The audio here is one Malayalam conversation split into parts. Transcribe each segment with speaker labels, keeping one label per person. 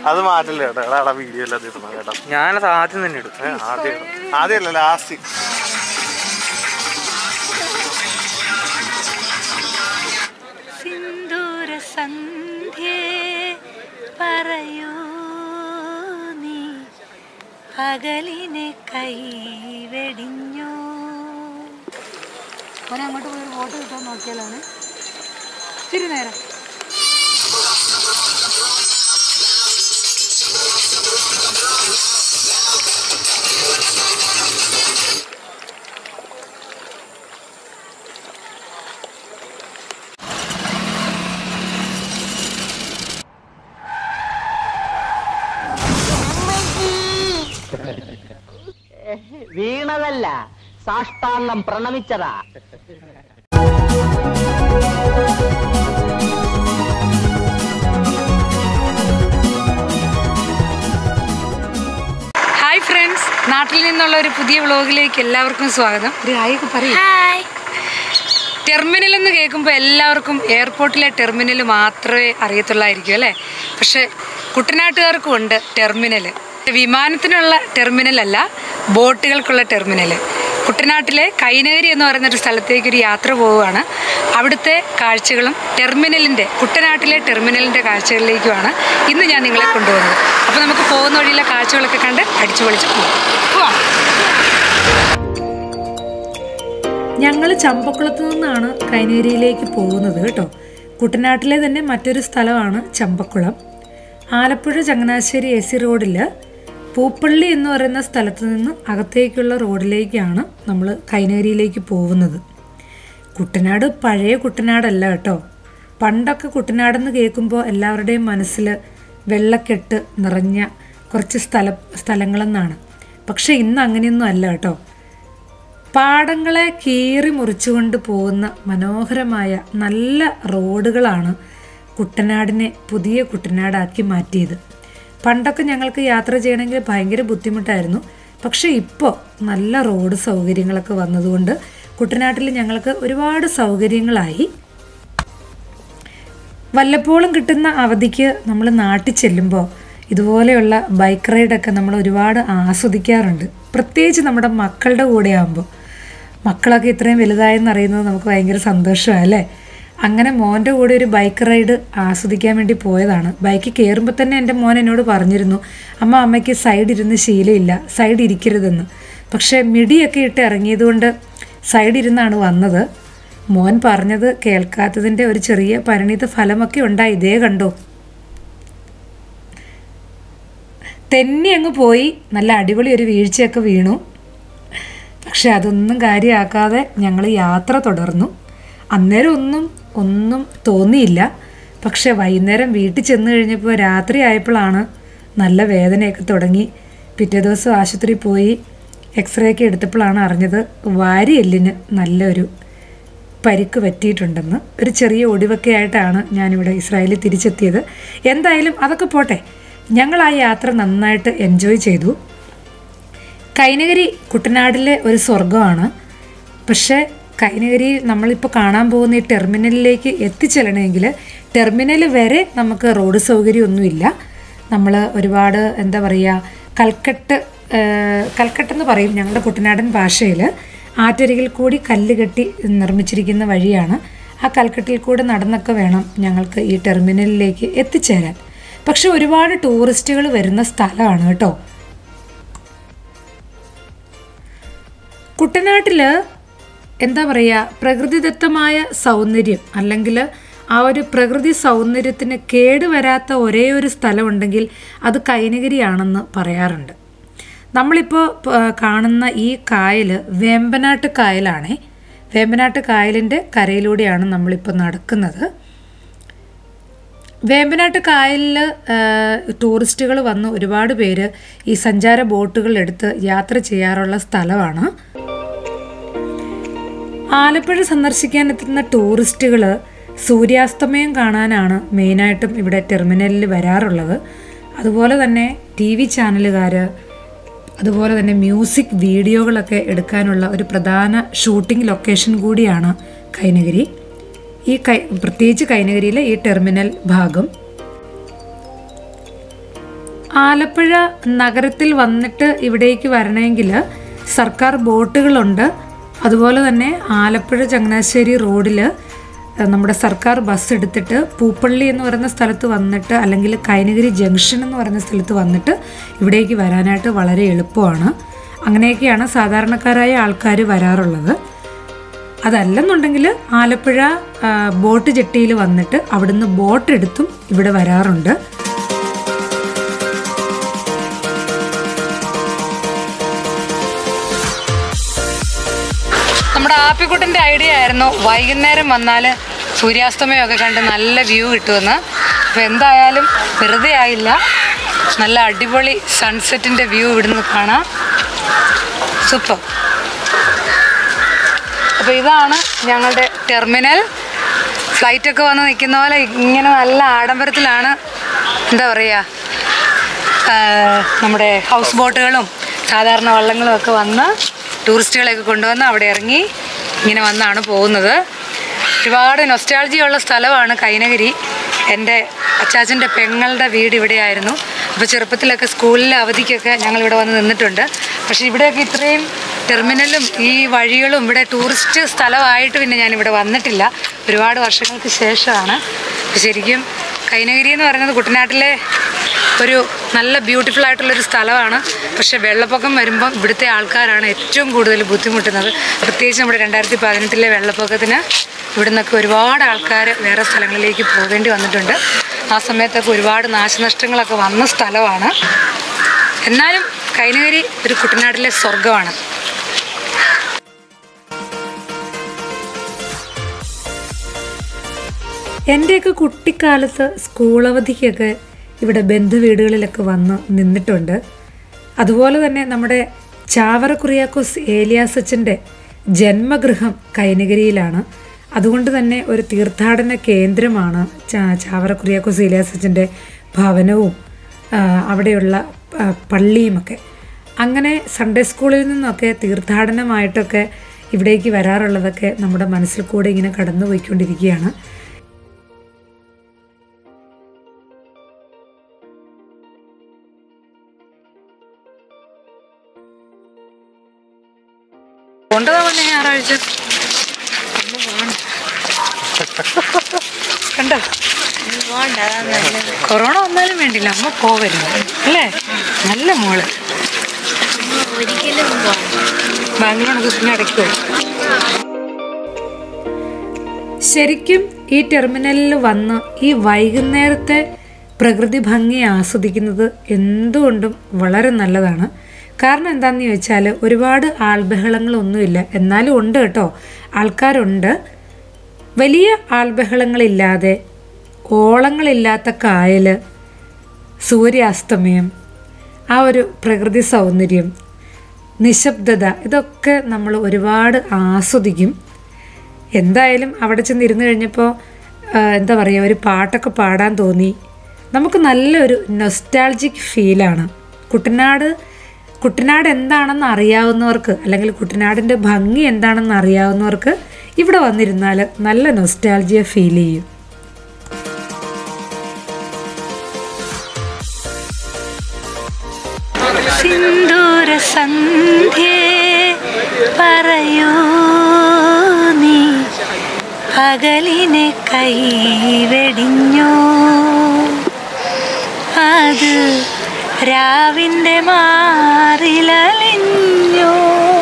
Speaker 1: അത് മാറ്റില്ല കേട്ടോ എടാ വീഡിയോ എല്ലാം തീർന്നു കേട്ടോ
Speaker 2: ഞാനത് ആദ്യം തന്നെ ഇടും
Speaker 1: ഏ, ആദ്യം ആദ്യമല്ല ലാസ്റ്റ്
Speaker 3: സിന്ദൂര സന്ധ്യേ പറയൂ നീ പകലിനെ കൈവെടിഞ്ഞോ ഓനെ അങ്ങോട്ട് പോയി ഒരു ഫോട്ടോ കിട്ടാൻ നോക്കിയാലാണ് ഇത്തിരി നേരം
Speaker 4: വീണതല്ല സാഷ്ടാംഗം പ്രണമിച്ചതാ
Speaker 3: ഹായ് ഫ്രണ്ട്സ് നാട്ടിൽ നിന്നുള്ള ഒരു പുതിയ വ്ളോഗിലേക്ക് എല്ലാവർക്കും സ്വാഗതം ഒരു ഹായ് ഒക്കെ പറയും ടെർമിനൽ എന്ന് കേൾക്കുമ്പോൾ എല്ലാവർക്കും എയർപോർട്ടിലെ ടെർമിനൽ മാത്രമേ അറിയത്തുള്ളായിരിക്കും അല്ലേ പക്ഷെ കുട്ടനാട്ടുകാർക്കും ഉണ്ട് ടെർമിനൽ വിമാനത്തിനുള്ള ടെർമിനൽ അല്ല ബോട്ടുകൾക്കുള്ള ടെർമിനൽ കുട്ടനാട്ടിലെ കൈനഗരി എന്ന് പറയുന്ന ഒരു സ്ഥലത്തേക്ക് ഒരു യാത്ര പോവുകയാണ് അവിടുത്തെ കാഴ്ചകളും ടെർമിനലിൻ്റെ കുട്ടനാട്ടിലെ ടെർമിനലിൻ്റെ കാഴ്ചകളിലേക്കുമാണ് ഇന്ന് ഞാൻ നിങ്ങളെ കൊണ്ടുപോകുന്നത് അപ്പോൾ നമുക്ക് പോകുന്ന വഴിയിലെ കാഴ്ചകളൊക്കെ കണ്ട് അടിച്ചു പൊളിച്ച് പോകാം പോവാം ഞങ്ങൾ ചമ്പക്കുളത്ത് നിന്നാണ് കൈനേരിയിലേക്ക് പോകുന്നത് കേട്ടോ കുട്ടനാട്ടിലെ തന്നെ മറ്റൊരു സ്ഥലമാണ് ചമ്പക്കുളം ആലപ്പുഴ ചങ്ങനാശ്ശേരി എ സി റോഡിൽ പൂപ്പള്ളി എന്ന് പറയുന്ന സ്ഥലത്ത് നിന്ന് അകത്തേക്കുള്ള റോഡിലേക്കാണ് നമ്മൾ കൈനേരിയിലേക്ക് പോകുന്നത് കുട്ടനാട് പഴയ കുട്ടനാടല്ല കേട്ടോ പണ്ടൊക്കെ കുട്ടനാടെന്ന് കേൾക്കുമ്പോൾ എല്ലാവരുടെയും മനസ്സിൽ വെള്ളക്കെട്ട് നിറഞ്ഞ കുറച്ച് സ്ഥല സ്ഥലങ്ങളെന്നാണ് പക്ഷേ ഇന്ന് അങ്ങനെയൊന്നും അല്ല കേട്ടോ പാടങ്ങളെ കീറി മുറിച്ചുകൊണ്ട് പോകുന്ന മനോഹരമായ നല്ല റോഡുകളാണ് കുട്ടനാടിനെ പുതിയ കുട്ടനാടാക്കി മാറ്റിയത് പണ്ടൊക്കെ ഞങ്ങൾക്ക് യാത്ര ചെയ്യണമെങ്കിൽ ഭയങ്കര ബുദ്ധിമുട്ടായിരുന്നു പക്ഷേ ഇപ്പോൾ നല്ല റോഡ് സൗകര്യങ്ങളൊക്കെ വന്നതുകൊണ്ട് കുട്ടനാട്ടിൽ ഞങ്ങൾക്ക് ഒരുപാട് സൗകര്യങ്ങളായി വല്ലപ്പോഴും കിട്ടുന്ന അവധിക്ക് നമ്മൾ നാട്ടിൽ ചെല്ലുമ്പോൾ ഇതുപോലെയുള്ള ബൈക്ക് റൈഡൊക്കെ നമ്മൾ ഒരുപാട് ആസ്വദിക്കാറുണ്ട് പ്രത്യേകിച്ച് നമ്മുടെ മക്കളുടെ കൂടെ ആകുമ്പോൾ മക്കളൊക്കെ ഇത്രയും വലുതായെന്ന് അറിയുന്നത് നമുക്ക് ഭയങ്കര സന്തോഷമാണ് അല്ലേ അങ്ങനെ മോൻ്റെ കൂടെ ഒരു ബൈക്ക് റൈഡ് ആസ്വദിക്കാൻ വേണ്ടി പോയതാണ് ബൈക്ക് കയറുമ്പോൾ തന്നെ എൻ്റെ മോൻ എന്നോട് പറഞ്ഞിരുന്നു അമ്മ അമ്മയ്ക്ക് സൈഡ് ഇരുന്ന് ശീലമില്ല സൈഡ് ഇരിക്കരുതെന്ന് പക്ഷേ മിടിയൊക്കെ ഇട്ട് ഇറങ്ങിയതുകൊണ്ട് സൈഡ് ഇരുന്നാണ് വന്നത് മോൻ പറഞ്ഞത് കേൾക്കാത്തതിൻ്റെ ഒരു ചെറിയ പരിണിത ഫലമൊക്കെ ഉണ്ടായി ഇതേ കണ്ടോ തെന്നി അങ്ങ് പോയി നല്ല അടിപൊളി ഒരു വീഴ്ചയൊക്കെ വീണു പക്ഷെ അതൊന്നും കാര്യമാക്കാതെ ഞങ്ങൾ യാത്ര തുടർന്നു അന്നേരം ഒന്നും ഒന്നും തോന്നിയില്ല പക്ഷെ വൈകുന്നേരം വീട്ടിൽ ചെന്ന് കഴിഞ്ഞപ്പോൾ രാത്രി ആയപ്പോഴാണ് നല്ല വേദനയൊക്കെ തുടങ്ങി പിറ്റേ ദിവസം ആശുപത്രിയിൽ പോയി എക്സ്റേ ഒക്കെ എടുത്തപ്പോഴാണ് അറിഞ്ഞത് വാരിയെല്ലിന് നല്ലൊരു പരിക്ക് പറ്റിയിട്ടുണ്ടെന്ന് ഒരു ചെറിയ ഒടിവൊക്കെ ആയിട്ടാണ് ഞാനിവിടെ ഇസ്രായേലിൽ തിരിച്ചെത്തിയത് എന്തായാലും അതൊക്കെ പോട്ടെ ഞങ്ങൾ ആ യാത്ര നന്നായിട്ട് എൻജോയ് ചെയ്തു കൈനഗരി കുട്ടനാടിലെ ഒരു സ്വർഗമാണ് പക്ഷേ കൈനഗരി നമ്മളിപ്പോൾ കാണാൻ പോകുന്ന ഈ ടെർമിനലിലേക്ക് എത്തിച്ചെല്ലണമെങ്കിൽ ടെർമിനൽ വരെ നമുക്ക് റോഡ് സൗകര്യമൊന്നുമില്ല നമ്മൾ ഒരുപാട് എന്താ പറയുക കൽക്കട്ട് ഏഹ്, കൽക്കട്ടെന്ന് പറയും ഞങ്ങളുടെ കുട്ടനാടൻ ഭാഷയിൽ ആറ്റരികിൽ കൂടി കല്ല് കെട്ടി നിർമ്മിച്ചിരിക്കുന്ന വഴിയാണ് ആ കൽക്കട്ടിൽ കൂടെ നടന്നൊക്കെ വേണം ഞങ്ങൾക്ക് ഈ ടെർമിനലിലേക്ക് എത്തിച്ചേരാൻ പക്ഷെ ഒരുപാട് ടൂറിസ്റ്റുകൾ വരുന്ന സ്ഥലമാണ് കേട്ടോ കുട്ടനാട്ടിൽ എന്താ പറയുക പ്രകൃതിദത്തമായ സൗന്ദര്യം അല്ലെങ്കിൽ ആ ഒരു പ്രകൃതി സൗന്ദര്യത്തിന് കേടുവരാത്ത ഒരേ ഒരു സ്ഥലമുണ്ടെങ്കിൽ അത് കൈനഗിരിയാണെന്ന് പറയാറുണ്ട് നമ്മളിപ്പോൾ പ- കാണുന്ന ഈ കായൽ വേമ്പനാട്ട് കായലാണേ വേമ്പനാട്ട് കായലിൻ്റെ കരയിലൂടെയാണ് നമ്മളിപ്പോൾ നടക്കുന്നത് വേമ്പനാട്ട് കായലിൽ ടൂറിസ്റ്റുകൾ വന്ന് ഒരുപാട് പേര് ഈ സഞ്ചാര ബോട്ടുകൾ എടുത്ത് യാത്ര ചെയ്യാറുള്ള സ്ഥലമാണ് ആലപ്പുഴ സന്ദർശിക്കാൻ എത്തുന്ന ടൂറിസ്റ്റുകൾ സൂര്യാസ്തമയം കാണാനാണ് മെയിനായിട്ടും ഇവിടെ ടെർമിനലിൽ വരാറുള്ളത് അതുപോലെ തന്നെ ടി വി ചാനലുകാർ അതുപോലെ തന്നെ മ്യൂസിക് വീഡിയോകളൊക്കെ എടുക്കാനുള്ള ഒരു പ്രധാന ഷൂട്ടിംഗ് ലൊക്കേഷൻ കൂടിയാണ് കൈനഗിരി ഈ കൈ പ്രത്യേകിച്ച് കൈനഗരിയിലെ ഈ ടെർമിനൽ ഭാഗം ആലപ്പുഴ നഗരത്തിൽ വന്നിട്ട് ഇവിടേക്ക് വരണമെങ്കിൽ സർക്കാർ ബോട്ടുകളുണ്ട് അതുപോലെ തന്നെ ആലപ്പുഴ ചങ്ങനാശ്ശേരി റോഡിൽ നമ്മുടെ സർക്കാർ ബസ് എടുത്തിട്ട് പൂപ്പള്ളി എന്ന് പറയുന്ന സ്ഥലത്ത് വന്നിട്ട് അല്ലെങ്കിൽ കൈനഗിരി ജംഗ്ഷൻ എന്ന് പറയുന്ന സ്ഥലത്ത് വന്നിട്ട് ഇവിടേക്ക് വരാനായിട്ട് വളരെ എളുപ്പമാണ് അങ്ങനെയൊക്കെയാണ് സാധാരണക്കാരായ ആൾക്കാർ വരാറുള്ളത് അതല്ലെന്നുണ്ടെങ്കിൽ ആലപ്പുഴ ആ, ബോട്ട് ജെട്ടിയിൽ വന്നിട്ട് അവിടുന്ന് ബോട്ട് എടുത്തും ഇവിടെ വരാറുണ്ട് നമ്മുടെ ആപ്പിക്കുട്ടിൻ്റെ ഐഡിയ ആയിരുന്നു വൈകുന്നേരം വന്നാൽ സൂര്യാസ്തമയമൊക്കെ കണ്ട് നല്ല വ്യൂ കിട്ടുമെന്ന് അപ്പോൾ എന്തായാലും വെറുതെ ആയില്ല നല്ല അടിപൊളി സൺസെറ്റിൻ്റെ വ്യൂ ഇവിടുന്ന് കാണാം സൂപ്പർ അപ്പോൾ ഇതാണ് ഞങ്ങളുടെ ടെർമിനൽ ഫ്ലൈറ്റൊക്കെ വന്ന് നിൽക്കുന്ന പോലെ ഇങ്ങനെ നല്ല ആഡംബരത്തിലാണ് എന്താ പറയുക നമ്മുടെ ഹൗസ് ബോട്ടുകളും സാധാരണ വള്ളങ്ങളും ഒക്കെ വന്ന് ടൂറിസ്റ്റുകളെയൊക്കെ കൊണ്ടുവന്ന് അവിടെ ഇറങ്ങി ഇങ്ങനെ വന്നാണ് പോകുന്നത് ഒരുപാട് നൊസ്റ്റാൾജിയുള്ള സ്ഥലമാണ് കൈനഗിരി എൻ്റെ അച്ചാച്ചൻ്റെ പെങ്ങളുടെ വീട് ഇവിടെയായിരുന്നു അപ്പോൾ ചെറുപ്പത്തിലൊക്കെ സ്കൂളിലെ അവധിക്കൊക്കെ ഞങ്ങൾ ഇവിടെ വന്ന് നിന്നിട്ടുണ്ട് പക്ഷേ ഇവിടെയൊക്കെ ഇത്രയും ടെർമിനലും ഈ വഴികളും ഇവിടെ ടൂറിസ്റ്റ് സ്ഥലമായിട്ട് പിന്നെ ഞാൻ ഇവിടെ വന്നിട്ടില്ല ഒരുപാട് വർഷങ്ങൾക്ക് ശേഷമാണ് അപ്പോൾ ശരിക്കും കൈനഗിരി എന്ന് പറയുന്നത് കുട്ടനാട്ടിലെ ഒരു നല്ല ബ്യൂട്ടിഫുൾ ആയിട്ടുള്ളൊരു സ്ഥലമാണ് പക്ഷേ വെള്ളപ്പൊക്കം വരുമ്പം ഇവിടുത്തെ ആൾക്കാരാണ് ഏറ്റവും കൂടുതൽ ബുദ്ധിമുട്ടുന്നത് പ്രത്യേകിച്ച് നമ്മുടെ രണ്ടായിരത്തി പതിനെട്ടിലെ വെള്ളപ്പൊക്കത്തിന് ഇവിടുന്നൊക്കെ ഒരുപാട് ആൾക്കാർ വേറെ സ്ഥലങ്ങളിലേക്ക് പോകേണ്ടി വന്നിട്ടുണ്ട് ആ സമയത്തൊക്കെ ഒരുപാട് നാശനഷ്ടങ്ങളൊക്കെ വന്ന സ്ഥലമാണ് എന്നാലും കൈനഗിരി ഒരു കുട്ടനാട്ടിലെ സ്വർഗമാണ് എൻ്റെയൊക്കെ കുട്ടിക്കാലത്ത് സ്കൂൾ അവധിക്കൊക്കെ ഇവിടെ ബന്ധുവീടുകളിലൊക്കെ വന്ന് നിന്നിട്ടുണ്ട് അതുപോലെ തന്നെ നമ്മുടെ ചാവറ കുറിയാക്കോസ് ഏലിയാസച്ചൻ്റെ ജന്മഗൃഹം കൈനഗിരിയിലാണ് അതുകൊണ്ട് തന്നെ ഒരു തീർത്ഥാടന കേന്ദ്രമാണ് ചാ- ചാവറ കുറിയാക്കോസ് ഏലിയാസച്ചൻ്റെ ഭവനവും ആ, അവിടെയുള്ള ആ, പള്ളിയുമൊക്കെ അങ്ങനെ സൺഡേ സ്കൂളിൽ നിന്നൊക്കെ തീർത്ഥാടനമായിട്ടൊക്കെ ഇവിടേക്ക് വരാറുള്ളതൊക്കെ നമ്മുടെ മനസ്സിൽ കൂടെ ഇങ്ങനെ കടന്നു പോയിക്കൊണ്ടിരിക്കുകയാണ് കൊണ്ടുപോകാൻ വന്ന ഞായറാഴ്ച കണ്ടോ കൊറോണ വന്നാലും വേണ്ടില്ല അമ്മ പോവരുത് അല്ലേ നല്ല മോള്
Speaker 2: ഒരിക്കലും
Speaker 3: ബാംഗ്ലൂർ പിന്നെ അടയ്ക്കുമോ ശരിക്കും ഈ ടെർമിനലിൽ വന്ന് ഈ വൈകുന്നേരത്തെ പ്രകൃതി ഭംഗി ആസ്വദിക്കുന്നത് എന്തുകൊണ്ടും വളരെ നല്ലതാണ് കാരണം എന്താണെന്ന് ചോദിച്ചാൽ ഒരുപാട് ആൾബഹളങ്ങളൊന്നുമില്ല എന്നാലും ഉണ്ട് കേട്ടോ ആൾക്കാരുണ്ട് വലിയ ആൾബഹളങ്ങളില്ലാതെ ഓളങ്ങളില്ലാത്ത കായൽ സൂര്യാസ്തമയം ആ ഒരു പ്രകൃതി സൗന്ദര്യം നിശബ്ദത ഇതൊക്കെ നമ്മൾ ഒരുപാട് ആസ്വദിക്കും എന്തായാലും അവിടെ ചെന്നിരുന്ന് കഴിഞ്ഞപ്പോൾ ആ, എന്താ പറയുക ഒരു പാട്ടൊക്കെ പാടാൻ തോന്നി നമുക്ക് നല്ലൊരു നൊസ്റ്റാൾജിക് ഫീലാണ് കുട്ടനാട് കുട്ടനാട് എന്താണെന്ന് അറിയാവുന്നവർക്ക് അല്ലെങ്കിൽ കുട്ടനാടിൻ്റെ ഭംഗി എന്താണെന്ന് അറിയാവുന്നവർക്ക് ഇവിടെ വന്നിരുന്നാൽ നല്ല നൊസ്റ്റാൾജിയ ഫീൽ ചെയ്യും സിന്ദൂര സന്ധ്യേ പറയൂ നീ പകലിനെ കൈവെടിഞ്ഞോ അത് രാവിൻ്റെ മാറിലലിഞ്ഞോ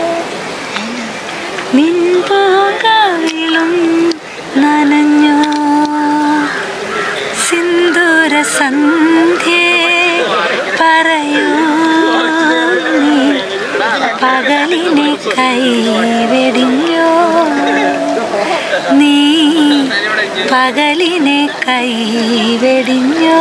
Speaker 3: നിൻപോകവിളും നനഞ്ഞോ സിന്ദൂര സന്ധ്യേ പറയൂ നീ പകലിനെ കൈവെടിഞ്ഞോ നീ പകലിനെ കൈവെടിഞ്ഞോ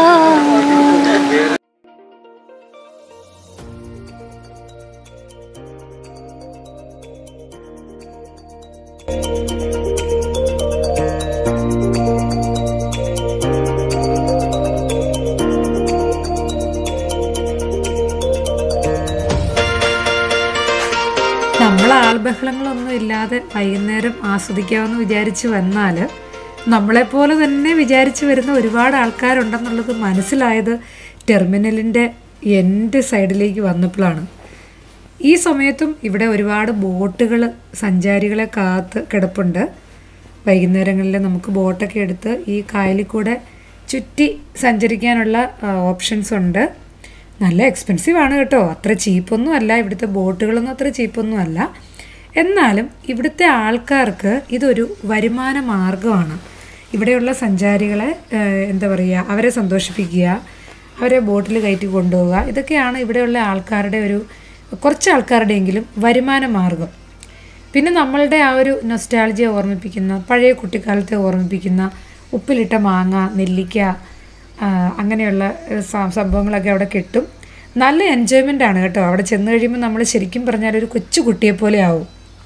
Speaker 3: നമ്മൾ ആൾബഹളങ്ങളൊന്നും ഇല്ലാതെ വൈകുന്നേരം ആസ്വദിക്കാമെന്ന് വിചാരിച്ച് വന്നാൽ നമ്മളെപ്പോലെ തന്നെ വിചാരിച്ച് വരുന്ന ഒരുപാട് ആൾക്കാരുണ്ടെന്നുള്ളത് മനസ്സിലായത് ടെർമിനലിൻ്റെ എൻ്റെ സൈഡിലേക്ക് വന്നപ്പോഴാണ് ഈ സമയത്തും ഇവിടെ ഒരുപാട് ബോട്ടുകൾ സഞ്ചാരികളെ കാത്ത് കിടപ്പുണ്ട് വൈകുന്നേരങ്ങളിൽ നമുക്ക് ബോട്ടൊക്കെ എടുത്ത് ഈ കായലിൽ കൂടെ ചുറ്റി സഞ്ചരിക്കാനുള്ള ഓപ്ഷൻസ് ഉണ്ട് നല്ല എക്സ്പെൻസീവ് ആണ് കേട്ടോ അത്ര ചീപ്പൊന്നും അല്ല ഇവിടുത്തെ ബോട്ടുകളൊന്നും അത്ര ചീപ്പൊന്നും അല്ല എന്നാലും ഇവിടുത്തെ ആൾക്കാർക്ക് ഇതൊരു വരുമാന മാർഗമാണ് ഇവിടെയുള്ള സഞ്ചാരികളെ ഏഹ്, എന്താ പറയുക അവരെ സന്തോഷിപ്പിക്കുക അവരെ ബോട്ടിൽ കയറ്റി കൊണ്ടുപോവുക ഇതൊക്കെയാണ് ഇവിടെയുള്ള ആൾക്കാരുടെ ഒരു കുറച്ച് ആൾക്കാരുടെയെങ്കിലും വരുമാന മാർഗം പിന്നെ നമ്മളുടെ ആ ഒരു നൊസ്റ്റാൾജിയെ ഓർമ്മിപ്പിക്കുന്ന പഴയ കുട്ടിക്കാലത്തെ ഓർമ്മിപ്പിക്കുന്ന ഉപ്പിലിട്ട മാങ്ങ നെല്ലിക്ക ആ, അങ്ങനെയുള്ള ഏഹ്, സ- സംഭവങ്ങളൊക്കെ അവിടെ കിട്ടും നല്ല എൻജോയ്മെൻ്റ് ആണ് കേട്ടോ അവിടെ ചെന്ന് കഴിയുമ്പോൾ നമ്മൾ ശരിക്കും പറഞ്ഞാൽ ഒരു കൊച്ചു കുട്ടിയെ പോലെ ആവും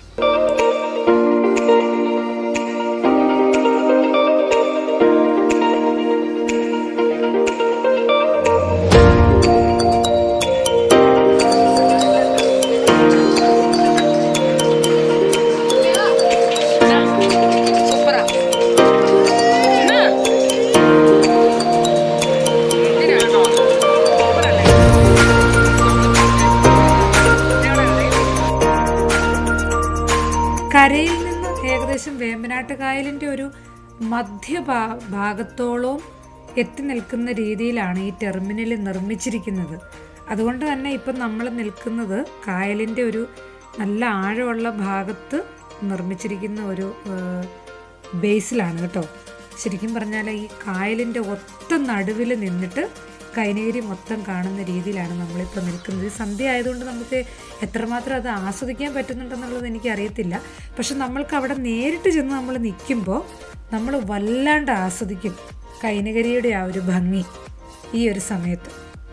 Speaker 3: കരയിൽ നിന്ന് ഏകദേശം വേമ്പനാട്ട് കായലിൻ്റെ ഒരു മധ്യ ഭാ- ഭാഗത്തോളം എത്തി നിൽക്കുന്ന രീതിയിലാണ് ഈ ടെർമിനൽ നിർമ്മിച്ചിരിക്കുന്നത് അതുകൊണ്ട് തന്നെ ഇപ്പം നമ്മൾ നിൽക്കുന്നത് കായലിൻ്റെ ഒരു നല്ല ആഴമുള്ള ഭാഗത്ത് നിർമ്മിച്ചിരിക്കുന്ന ഒരു ഏഹ്, ബേസിലാണ് കേട്ടോ ശരിക്കും പറഞ്ഞാൽ ഈ കായലിൻ്റെ ഒത്ത നടുവിൽ നിന്നിട്ട് കൈനഗിരി മൊത്തം കാണുന്ന രീതിയിലാണ് നമ്മളിപ്പോൾ നിൽക്കുന്നത് ഈ സന്ധ്യ ആയതുകൊണ്ട് നമുക്ക് എത്രമാത്രം അത് ആസ്വദിക്കാൻ പറ്റുന്നുണ്ടെന്നുള്ളത് എനിക്കറിയത്തില്ല പക്ഷെ നമ്മൾക്ക് അവിടെ നേരിട്ട് ചെന്ന് നമ്മൾ നിൽക്കുമ്പോൾ നമ്മൾ വല്ലാണ്ട് ആസ്വദിക്കും കൈനഗരിയുടെ ആ ഒരു ഭംഗി ഈ ഒരു സമയത്ത്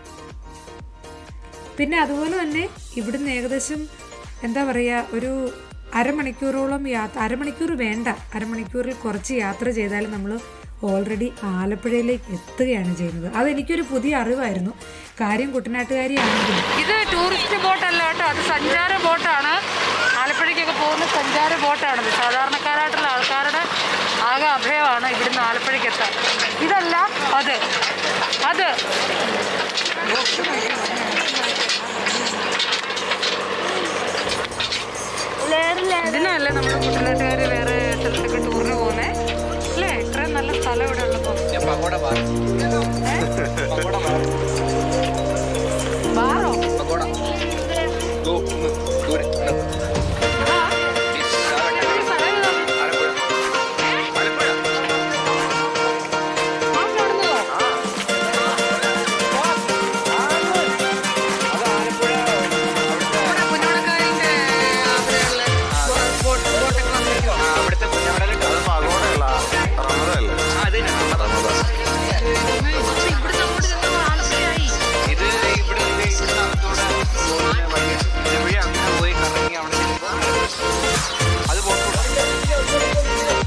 Speaker 3: പിന്നെ അതുപോലെ തന്നെ ഇവിടുന്ന് ഏകദേശം എന്താ പറയുക ഒരു അരമണിക്കൂറോളം യാത്ര അരമണിക്കൂർ വേണ്ട അരമണിക്കൂറിൽ കുറച്ച് യാത്ര ചെയ്താൽ നമ്മൾ ഓൾറെഡി ആലപ്പുഴയിലേക്ക് എത്തുകയാണ് ചെയ്യുന്നത് അതെനിക്കൊരു പുതിയ അറിവായിരുന്നു കാര്യം കുട്ടനാട്ടുകാരിയാണെങ്കിലും
Speaker 5: ഇത് ടൂറിസ്റ്റ് ബോട്ടല്ല കേട്ടോ അത് സഞ്ചാര ബോട്ടാണ് ആലപ്പുഴയ്ക്കൊക്കെ പോകുന്ന സഞ്ചാര ബോട്ടാണത് സാധാരണക്കാരായിട്ടുള്ള ആൾക്കാരുടെ ആകെ അഭയമാണ് ഇവിടുന്ന് ആലപ്പുഴയ്ക്ക് എത്താൻ ഇതല്ല അത് അത് ഇതിനല്ലേ നമ്മൾ കുട്ടനാട്ടുകാർ വേറെ സ്ഥലത്തൊക്കെ ടൂറിന് പോകുന്നേ അല്ലേ ഇത്രയും നല്ല സ്ഥലം ഇവിടെ ഉള്ളപ്പോൾ ബാറോ
Speaker 1: അത് പകോടയല്ല റമദല്ലേ
Speaker 6: ഇത് ഇവിടെ ഇവിടെ അകത്തൂടെ പോകുന്ന വഴി ഇതുവഴി അങ്ങനെ പോയി കറങ്ങി അവിടെ ചെല്ലുമ്പോൾ അത് പോട്ടൂടാ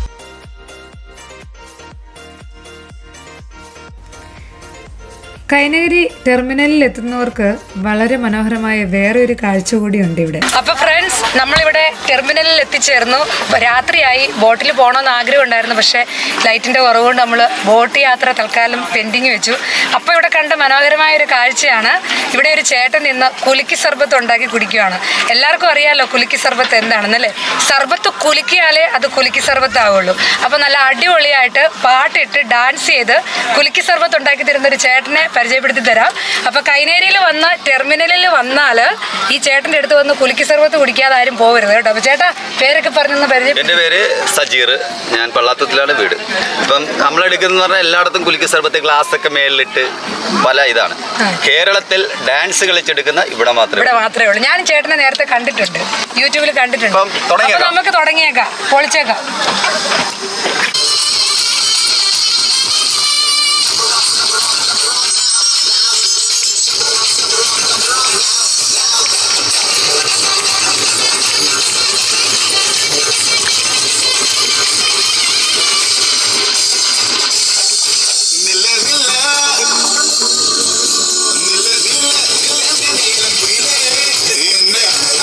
Speaker 3: കൈനഗിരി ടെർമിനലിൽ എത്തുന്നവർക്ക് വളരെ മനോഹരമായ വേറെ ഒരു കാഴ്ച കൂടിയുണ്ട് ഇവിടെ
Speaker 5: അപ്പൊ ഫ്രണ്ട്സ് നമ്മളിവിടെ ടെർമിനലിൽ എത്തിച്ചേർന്നു ഇപ്പൊ രാത്രിയായി ബോട്ടിൽ പോകണമെന്ന് ആഗ്രഹം ഉണ്ടായിരുന്നു പക്ഷേ ലൈറ്റിന്റെ കുറവുകൊണ്ട് നമ്മൾ ബോട്ട് യാത്ര തൽക്കാലം പെൻഡിങ് വെച്ചു അപ്പോൾ ഇവിടെ കണ്ട മനോഹരമായ ഒരു കാഴ്ചയാണ് ഇവിടെ ഒരു ചേട്ടൻ നിന്ന് കുലുക്കി സർബത്ത് ഉണ്ടാക്കി കുടിക്കുകയാണ് എല്ലാവർക്കും അറിയാലോ കുലുക്കി സർബത്ത് എന്താണെന്നല്ലേ സർബത്ത് കുലുക്കിയാലേ അത് കുലുക്കി സർബത്ത് ആവുള്ളൂ അപ്പോൾ നല്ല അടിപൊളിയായിട്ട് പാട്ടിട്ട് ഡാൻസ് ചെയ്ത് കുലുക്കി സർബത്ത് ഉണ്ടാക്കി തരുന്ന ഒരു ചേട്ടനെ പരിചയപ്പെടുത്തി തരാം അപ്പോൾ കൈനേരിയിൽ വന്ന് ടെർമിനലിൽ വന്നാൽ ഈ ചേട്ടൻ്റെ അടുത്ത് വന്ന് കുലുക്കി സർബത്ത് കുടിക്കാതെ ആരും പോകരുത് കേട്ടോ അപ്പോൾ ചേട്ടാ പേരൊക്കെ പറഞ്ഞൊന്ന് പരിചയം
Speaker 7: എൻ്റെ പേര് സജീർ ഞാൻ പള്ളാത്തത്തിലാണ് വീട് ഇപ്പം നമ്മളെടുക്കുന്ന പറഞ്ഞാൽ എല്ലായിടത്തും കുലുക്കി സർബത്ത് ഗ്ലാസ് ഒക്കെ മേളിലിട്ട് പല ഇതാണ് കേരളത്തിൽ ഡാൻസ് കളിച്ചെടുക്കുന്ന ഇവിടെ മാത്രമേ
Speaker 5: ഇവിടെ മാത്രമേ ഉള്ളൂ ഞാൻ ചേട്ടനെ നേരത്തെ കണ്ടിട്ടുണ്ട് യൂട്യൂബിൽ കണ്ടിട്ടുണ്ട്
Speaker 7: അപ്പം തുടങ്ങിയേക്കാം.
Speaker 5: അപ്പോൾ നമുക്ക് തുടങ്ങിയേക്കാം പൊളിച്ചേക്കാം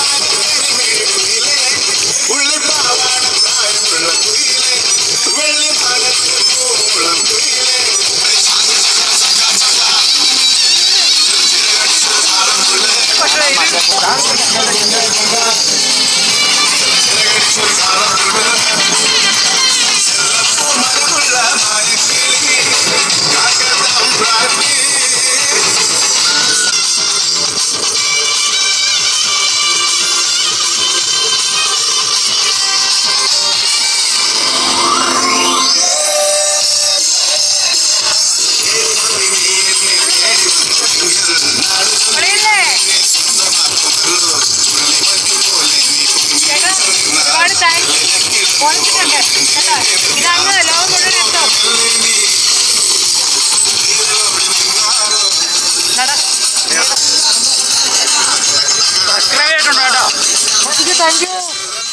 Speaker 8: വെള്ളി
Speaker 5: പൊളിച്ചിട്ടുണ്ട് കേട്ടോ ഇതങ്ങ് ലോകം മുഴുവൻ എത്തും നട
Speaker 6: സബ്സ്ക്രൈബ് ചെയ്തിട്ടുണ്ടോ കേട്ടോ
Speaker 5: താങ്ക് യു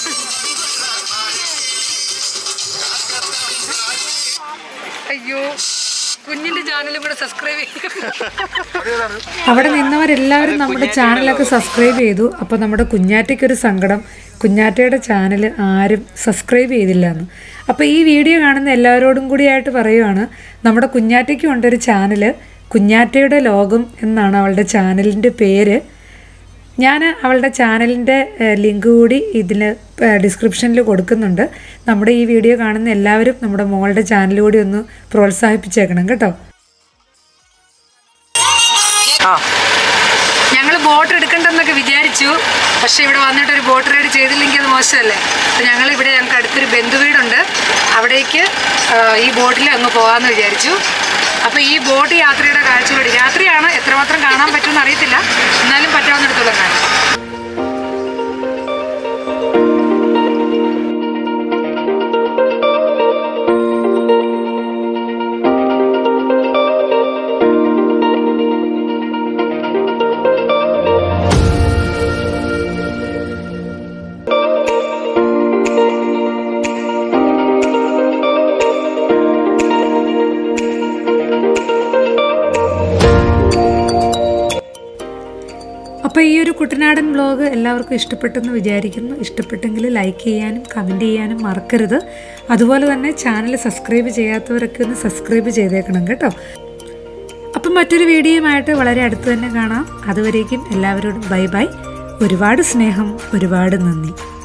Speaker 5: അയ്യോ കുഞ്ഞിന്റെ ചാനലും കൂടെ സബ്സ്ക്രൈബ് ചെയ്യും
Speaker 3: അവിടെ നിന്നവരെല്ലാവരും നമ്മുടെ ചാനലൊക്കെ സബ്സ്ക്രൈബ് ചെയ്തു അപ്പോൾ നമ്മുടെ കുഞ്ഞാറ്റയ്ക്കൊരു സങ്കടം കുഞ്ഞാറ്റയുടെ ചാനൽ ആരും സബ്സ്ക്രൈബ് ചെയ്തില്ല എന്ന് അപ്പോൾ ഈ വീഡിയോ കാണുന്ന എല്ലാവരോടും കൂടിയായിട്ട് പറയുവാണ് നമ്മുടെ കുഞ്ഞാറ്റയ്ക്കും ഉണ്ടൊരു ചാനൽ കുഞ്ഞാറ്റയുടെ ലോകം എന്നാണ് അവളുടെ ചാനലിൻ്റെ പേര് ഞാൻ അവളുടെ ചാനലിൻ്റെ ലിങ്ക് കൂടി ഇതിൽ ഡിസ്ക്രിപ്ഷനിൽ കൊടുക്കുന്നുണ്ട് നമ്മുടെ ഈ വീഡിയോ കാണുന്ന എല്ലാവരും നമ്മുടെ മോളുടെ ചാനൽ കൂടി ഒന്ന് പ്രോത്സാഹിപ്പിച്ചേക്കണം കേട്ടോ
Speaker 6: ആ
Speaker 5: ഞങ്ങൾ ബോട്ട് എടുക്കണ്ടെന്നൊക്കെ വിചാരിച്ചു പക്ഷെ ഇവിടെ വന്നിട്ട് ഒരു ബോട്ട് റൈഡ് ചെയ്തില്ലെങ്കിൽ അത് മോശമല്ലേ അപ്പം ഞങ്ങൾ ഇവിടെ ഞങ്ങൾക്ക് അടുത്തൊരു ബന്ധുവീടുണ്ട് അവിടേക്ക് ആ, ഈ ബോട്ടിൽ അങ്ങ് പോകാമെന്ന് വിചാരിച്ചു അപ്പോൾ ഈ ബോട്ട് യാത്രയുടെ കാഴ്ചയോട് രാത്രിയാണ് എത്രമാത്രം കാണാൻ പറ്റുമെന്ന് അറിയത്തില്ല എന്നാലും പറ്റാവുന്നിടത്തോളം കാണാം
Speaker 3: അപ്പോൾ ഈ ഒരു കുട്ടനാടൻ വ്ലോഗ് എല്ലാവർക്കും ഇഷ്ടപ്പെട്ടെന്ന് വിചാരിക്കുന്നു ഇഷ്ടപ്പെട്ടെങ്കിൽ ലൈക്ക് ചെയ്യാനും കമൻറ്റ് ചെയ്യാനും മറക്കരുത് അതുപോലെ തന്നെ ചാനൽ സബ്സ്ക്രൈബ് ചെയ്യാത്തവരൊക്കെ ഒന്ന് സബ്സ്ക്രൈബ് ചെയ്തേക്കണം കേട്ടോ അപ്പം മറ്റൊരു വീഡിയോയുമായിട്ട് വളരെ അടുത്ത് തന്നെ കാണാം അതുവരേക്കും എല്ലാവരോടും ബൈ ബൈ ഒരുപാട് സ്നേഹം ഒരുപാട് നന്ദി